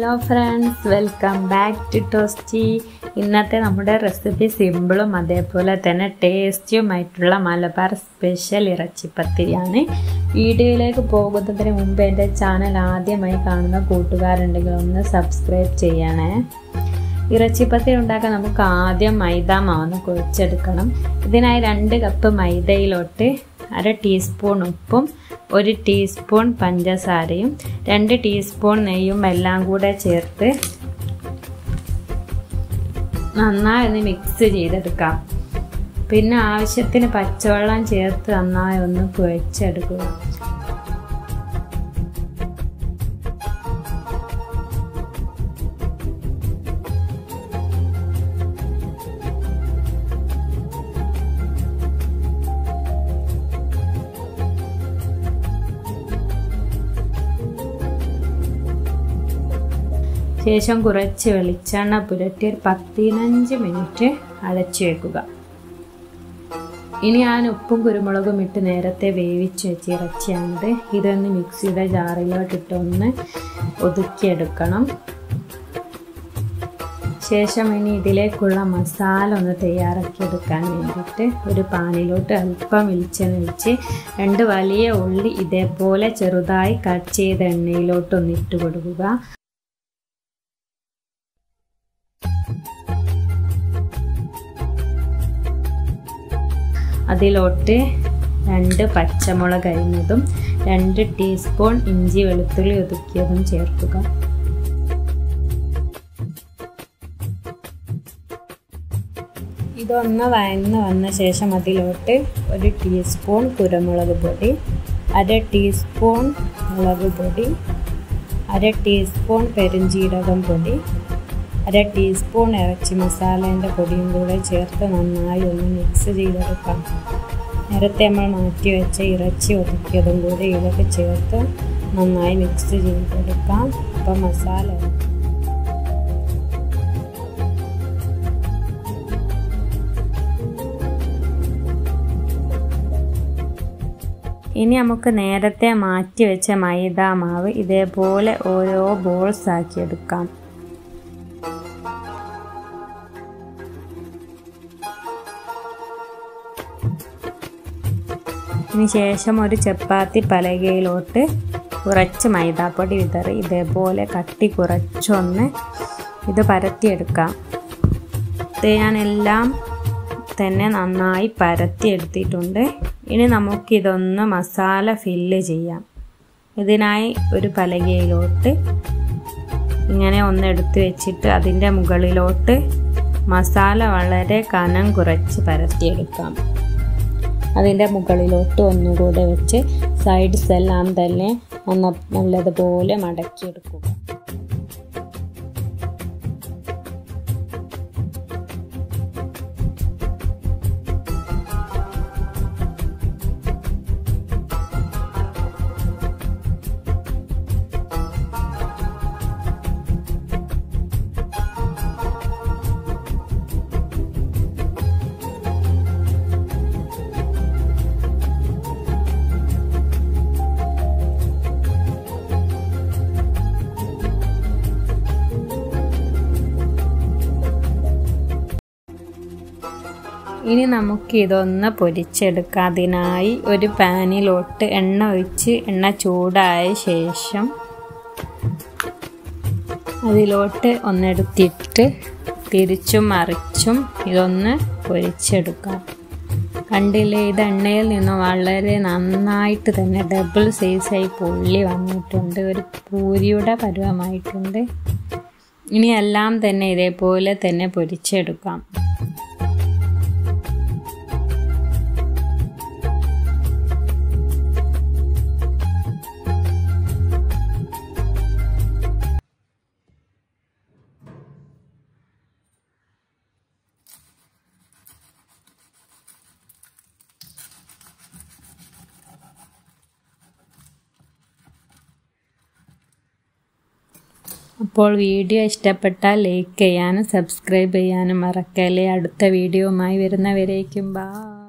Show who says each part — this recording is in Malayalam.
Speaker 1: hello friends welcome back to Toasty ഇന്നത്തെ നമ്മുടെ റെസിപ്പി സിമ്പിളും അതേപോലെ തന്നെ ടേസ്റ്റിയുമായിട്ടുള്ള മലബാർ സ്പെഷ്യൽ ഇറച്ചിപ്പത്തിരിയാണ് വീഡിയോയിലേക്ക് പോകുന്നതിന് മുമ്പ് എൻ്റെ ചാനൽ ആദ്യമായി കാണുന്ന കൂട്ടുകാരുണ്ടെങ്കിൽ ഒന്ന് സബ്സ്ക്രൈബ് ചെയ്യണേ ഇറച്ചിപ്പത്തിരി ഉണ്ടാക്കാൻ നമുക്ക് ആദ്യം മൈദ മാവ് കുഴച്ചെടുക്കണം ഇതിനായി രണ്ട് കപ്പ് മൈദയിലോട്ട് അര ടീസ്പൂൺ ഉപ്പും ഒരു ടീസ്പൂൺ പഞ്ചസാരയും രണ്ട് ടീസ്പൂൺ നെയ്യും എല്ലാം കൂടെ ചേർത്ത് നന്നായി ഒന്ന് മിക്സ് ചെയ്തെടുക്കാം പിന്നെ ആവശ്യത്തിന് പച്ചവെള്ളം ചേർത്ത് നന്നായി ഒന്ന് കുഴച്ചെടുക്കുക ശേഷം കുറച്ച് വെളിച്ചെണ്ണ പുരട്ടി ഒരു പതിനഞ്ച് മിനിറ്റ് അടച്ചു വെക്കുക ഇനി ഞാൻ ഉപ്പും കുരുമുളകും ഇട്ട് നേരത്തെ വേവിച്ച് വെച്ച് ഇറച്ചിയാണിത് ഇതൊന്ന് മിക്സിയുടെ ജാറിലോട്ടിട്ടൊന്ന് ഒതുക്കിയെടുക്കണം ശേഷം ഇനി ഇതിലേക്കുള്ള മസാല ഒന്ന് തയ്യാറാക്കിയെടുക്കാൻ വേണ്ടിയിട്ട് ഒരു പാനിലോട്ട് അല്പം വെളിച്ചെണ്ണ ഒഴിച്ച് രണ്ട് വലിയ ഉള്ളി ഇതേപോലെ ചെറുതായി കട്ട് ചെയ്ത എണ്ണയിലോട്ടൊന്ന് ഇട്ട് കൊടുക്കുക അതിലോട്ട് രണ്ട് പച്ചമുളക് അരിഞ്ഞതും രണ്ട് ടീസ്പൂൺ ഇഞ്ചി വെളുത്തുള്ളി ഒതുക്കിയതും ചേർക്കുക ഇതൊന്ന് വഴന്ന് വന്ന ശേഷം അതിലോട്ട് ഒരു ടീസ്പൂൺ കുരുമുളക് പൊടി അര ടീസ്പൂൺ മുളക് പൊടി അര ടീസ്പൂൺ പെരുംജീരകം പൊടി അര ടീസ്പൂൺ ഇറച്ചി മസാലേൻ്റെ പൊടിയും കൂടെ ചേർത്ത് നന്നായി ഒന്ന് മിക്സ് ചെയ്തെടുക്കാം നേരത്തെ നമ്മൾ മാറ്റി വെച്ച ഇറച്ചി ഒതുക്കിയതും കൂടി ഇതൊക്കെ ചേർത്ത് നന്നായി മിക്സ് ചെയ്തെടുക്കാം അപ്പം മസാല ഇനി നമുക്ക് നേരത്തെ മാറ്റി വെച്ച മൈദ മാവ് ഇതേപോലെ ഓരോ ബോൾസ് ആക്കി എടുക്കാം ഇതിന് ശേഷം ഒരു ചപ്പാത്തി പലകയിലോട്ട് കുറച്ച് മൈദാപ്പൊടി വിതറി ഇതേപോലെ കട്ടി കുറച്ചൊന്ന് ഇത് പരത്തിയെടുക്കാം ഇത് ഞാനെല്ലാം തന്നെ നന്നായി പരത്തിയെടുത്തിട്ടുണ്ട് ഇനി നമുക്കിതൊന്ന് മസാല ഫില്ല് ചെയ്യാം ഇതിനായി ഒരു പലകയിലോട്ട് ഇങ്ങനെ ഒന്ന് എടുത്തു വെച്ചിട്ട് അതിൻ്റെ മുകളിലോട്ട് മസാല വളരെ കനം കുറച്ച് പരത്തിയെടുക്കാം അതിൻ്റെ മുകളിലോട്ട് ഒന്നുകൂടെ വെച്ച് സൈഡ്സ് എല്ലാം തന്നെ ഒന്ന് നല്ലതുപോലെ മടക്കിയെടുക്കുക ഇനി നമുക്ക് ഇതൊന്ന് പൊരിച്ചെടുക്കാം അതിനായി ഒരു പാനിലോട്ട് എണ്ണ ഒഴിച്ച് എണ്ണ ചൂടായ ശേഷം അതിലോട്ട് ഒന്നെടുത്തിട്ട് തിരിച്ചും മറിച്ചും ഇതൊന്ന് പൊരിച്ചെടുക്കാം കണ്ടില്ലേ ഇത് എണ്ണയിൽ നിന്ന് വളരെ നന്നായിട്ട് തന്നെ ഡബിൾ സൈസായി പൊള്ളി വന്നിട്ടുണ്ട് ഒരു പൂരിയുടെ പരുവമായിട്ടുണ്ട് ഇനി എല്ലാം തന്നെ ഇതേപോലെ തന്നെ പൊരിച്ചെടുക്കാം അപ്പോൾ വീഡിയോ ഇഷ്ടപ്പെട്ടാൽ ലൈക്ക് ചെയ്യാനും സബ്സ്ക്രൈബ് ചെയ്യാനും മറക്കല്ലേ അടുത്ത വീഡിയോയുമായി വരുന്നവരേക്കും ബാ